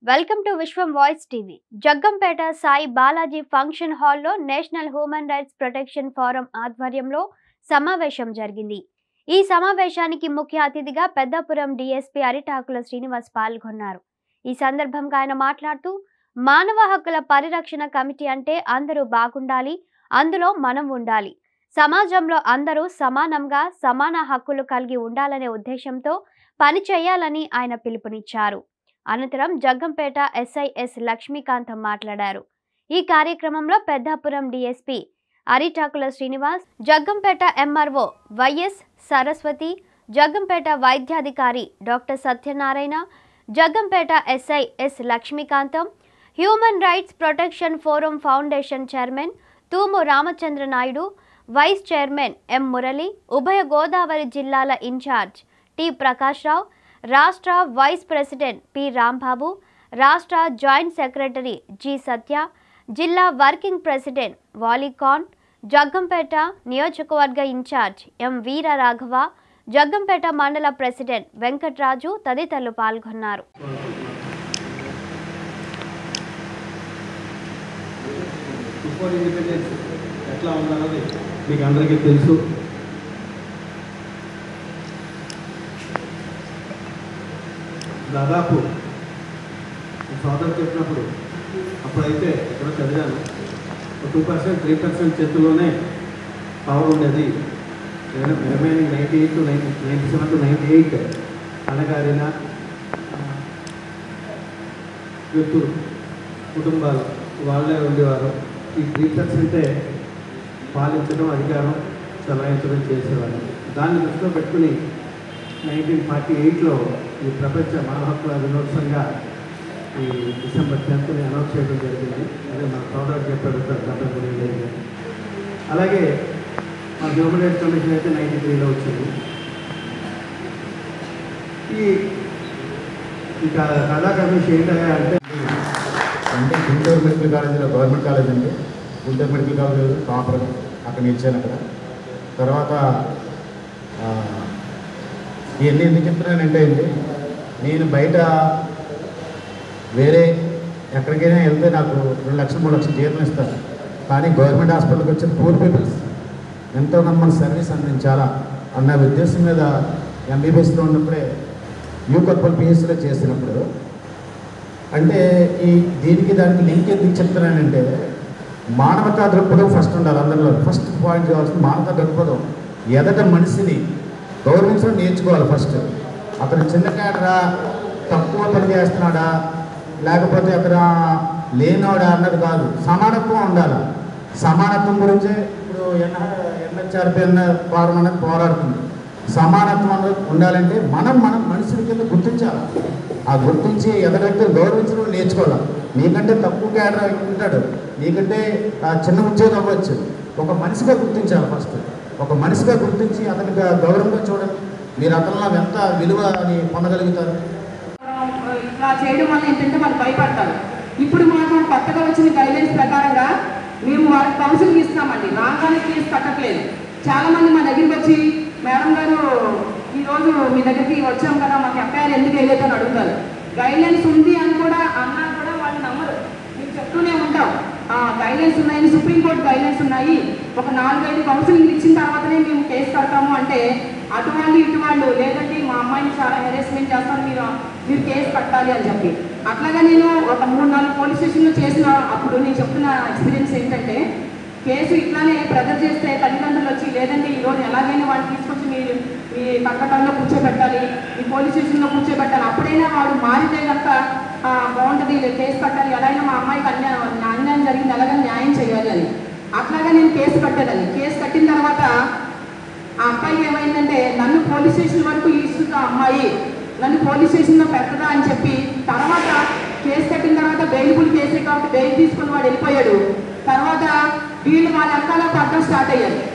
welcome to Vishwam voice TV Jaggampeta Sai Balaji function హాల్లో national human rights protection forum ఆధ్వర్యంలో సమావేశం జరిగింది ఈ సమావేశానికి ముఖ్య అతిథిగా పెద్దాపురం డీఎస్పీ అరిటాకుల శ్రీనివాస్ పాల్గొన్నారు ఈ సందర్భంగా ఆయన మాట్లాడుతూ మానవ హక్కుల పరిరక్షణ కమిటీ అంటే అందరూ బాగుండాలి అందులో మనం ఉండాలి సమాజంలో అందరూ సమానంగా సమాన హక్కులు కలిగి ఉండాలనే ఉద్దేశంతో పని చేయాలని ఆయన పిలుపునిచ్చారు అనంతరం జగ్గంపేట ఎస్ఐఎస్ లక్ష్మీకాంతం మాట్లాడారు ఈ కార్యక్రమంలో Peddapuram DSP Aritakula Srinivas Jaggampeta MRO YS Saraswathi Jaggampeta వైద్యాధికారి doctor Satyanarayana Jaggampeta SI S Lakshmikantham human rights protection forum foundation chairman Thumu Ramachandra Naidu vice chairman M Murali ఉభయ గోదావరి జిల్లాల ఇన్ఛార్జ్ టి ప్రకాష్ రావు రాష్ట్ర వైస్ ప్రెసిడెంట్ పి రాంబాబు రాష్ట్ర జాయింట్ సెక్రటరీ జి సత్య జిల్లా వర్కింగ్ ప్రెసిడెంట్ వాలీకాన్ జగ్గంపేట నియోజకవర్గ ఇన్ఛార్జ్ ఎం వీర రాఘవ జగ్గంపేట మండల ప్రెసిడెంట్ వెంకట్రాజు తదితరులు పాల్గొన్నారు బిఫోర్ ఇండిపెండెన్స్ ఎట్లా ఉందన్నది మీకు అందరికీ తెలుసు దాదాపు సోదరు చెప్పినప్పుడు అప్పుడైతే ఇక్కడ చదివాను టూ పర్సెంట్ త్రీ పర్సెంట్ చేతుల్లోనే పవర్ ఉండేది remaining ninety eight to ninety ninety seven to ninety eight అణగారిన వ్యక్తులు కుటుంబాలు వాళ్ళే ఉండేవారు ఈ త్రీ పర్సెంటే పాలించడం అధికారం చలాయించడం చేసేవారు దాన్ని దృష్టిలో పెట్టుకుని నైన్టీన్ ఫార్టీ ఎయిట్లో ఈ ప్రపంచ మానవ హక్కుల దినోత్సవంగా ఈ డిసెంబర్ టెన్త్ని అనౌన్స్ చేయడం జరిగింది అదే మా సోదరుడు చెప్పాడు సార్ గతంలో అలాగే మా హ్యూమన్ రైట్స్ కమిషన్ అయితే నైన్టీ త్రీలో వచ్చింది ఈ ఇక కళా కమిషన్ ఏంటంటే అంటే అంటే గుంటూరు మెడికల్ కాలేజీలో గవర్నమెంట్ కాలేజ్ అండి గుంటూరు మెడికల్ కాలేజ్ టాపర్ అక్కడ నిలిచాను అక్కడ తర్వాత ఆ, ఇవన్నీ ఎందుకు చెప్తున్నానంటే అండి నేను బయట వేరే ఎక్కడికైనా వెళ్తే నాకు రెండు లక్షలు మూడు లక్షలు జీతం ఇస్తారు కానీ గవర్నమెంట్ హాస్పిటల్కి వచ్చిన పూర్ పీపుల్స్ ఎంతో మన సర్వీస్ అందించాలా అన్న ఉద్దేశం మీద ఎంబీబీఎస్లో ఉన్నప్పుడే యూ కప్పల్ పిహెచ్లో చేసినప్పుడు అంటే ఈ దీనికి దానికి లింక్ ఎందుకు చెప్తున్నానంటే మానవతా దృక్పథం ఫస్ట్ ఉండాలి అందరిలో ఫస్ట్ పాయింట్ కావాల్సిన మానవతా దృక్పథం ఎదట మనిషిని గౌరవించడం నేర్చుకోవాలి ఫస్ట్ అతను చిన్న కేటరా తక్కువ పని చేస్తున్నాడా లేకపోతే అతను లేనోడా అన్నది కాదు సమానత్వం ఉండాలి సమానత్వం గురించే ఇప్పుడు ఎన్ ఎన్హెచ్ఆర్పి అన్న ఫారం అనేది పోరాడుతుంది సమానత్వం అన్నది ఉండాలంటే మనం మనం మనుషుల కింద గుర్తించాలి ఆ గుర్తించి ఎదరైతే గౌరవించడం నేర్చుకోవాలి నీకంటే తక్కువ కేడర్ ఉంటాడు నీకంటే ఆ చిన్న ఉద్యోగం అవ్వచ్చు ఒక మనిషిగా గుర్తించాలి ఫస్ట్ ఒక మనిషిగా గుర్తించి అతనికి గౌరవంగా చూడండి మీరు అతనిలో ఎంత విలువ అని పొందగలుగుతారు ఇట్లా చేయడం వల్ల ఏంటంటే వాళ్ళు భయపడతారు ఇప్పుడు మాకు కొత్తగా వచ్చిన గైడ్లైన్స్ ప్రకారంగా మేము వాళ్ళకి కౌన్సిలింగ్ ఇస్తామండి రాగానే కేసు కట్టట్లేదు చాలా మంది మా దగ్గరికి వచ్చి మేడం గారు ఈరోజు మీ దగ్గరికి వచ్చాం కదా మాకు ఎఫ్ఐఆర్ ఎందుకు వేయలేదు అని అడుగుతారు గైడ్లైన్స్ ఉంది అని కూడా అన్నా కూడా వాళ్ళు నమ్మరు మేము చెప్తూనే ఉంటాం గైడ్లైన్స్ ఉన్నాయని సుప్రీంకోర్టు గైడ్లైన్స్ ఉన్నాయి ఒక నాలుగైదు కౌన్సిలింగ్ ఇచ్చిన తర్వాతనే మేము కేసు కడతాము అంటే అటు వాళ్ళు ఇటు వాళ్ళు లేదంటే మా అమ్మాయిని చాలా హెరాస్మెంట్ చేస్తాను మీరు మీరు కేసు కట్టాలి అని చెప్పి అట్లాగా నేను ఒక మూడు నాలుగు పోలీస్ స్టేషన్లో చేసిన అప్పుడు నేను చెప్తున్న ఎక్స్పీరియన్స్ ఏంటంటే కేసు ఇట్లానే ప్రెజర్ చేస్తే తల్లిదండ్రులు వచ్చి లేదంటే ఈ రోజు ఎలాగైనా వాడిని తీసుకొచ్చి మీరు మీ కక్కటంలో కూర్చోబెట్టాలి మీ పోలీస్ స్టేషన్లో కూర్చోబెట్టాలి అప్పుడైనా వాడు మారితే కనుక బాగుంటుంది లేదు కేసు కట్టాలి ఎలా అయినా మా అమ్మాయికి అన్యాయం అన్యాయం జరిగింది ఎలాగైనా న్యాయం చేయాలి అని అట్లాగా నేను కేసు కట్టేదాన్ని కేసు కట్టిన తర్వాత ఆ అబ్బాయి ఏమైందంటే నన్ను పోలీస్ స్టేషన్ వరకు ఇస్తుంది ఆ అమ్మాయి నన్ను పోలీస్ స్టేషన్లో పెట్టదా అని చెప్పి తర్వాత కేసు కట్టిన తర్వాత బెయిల్బుల్ కేసే కాబట్టి బెయిల్ తీసుకుని వాడు వెళ్ళిపోయాడు తర్వాత వీళ్ళు వాళ్ళ వెనకాల పడడం స్టార్ట్ అయ్యారు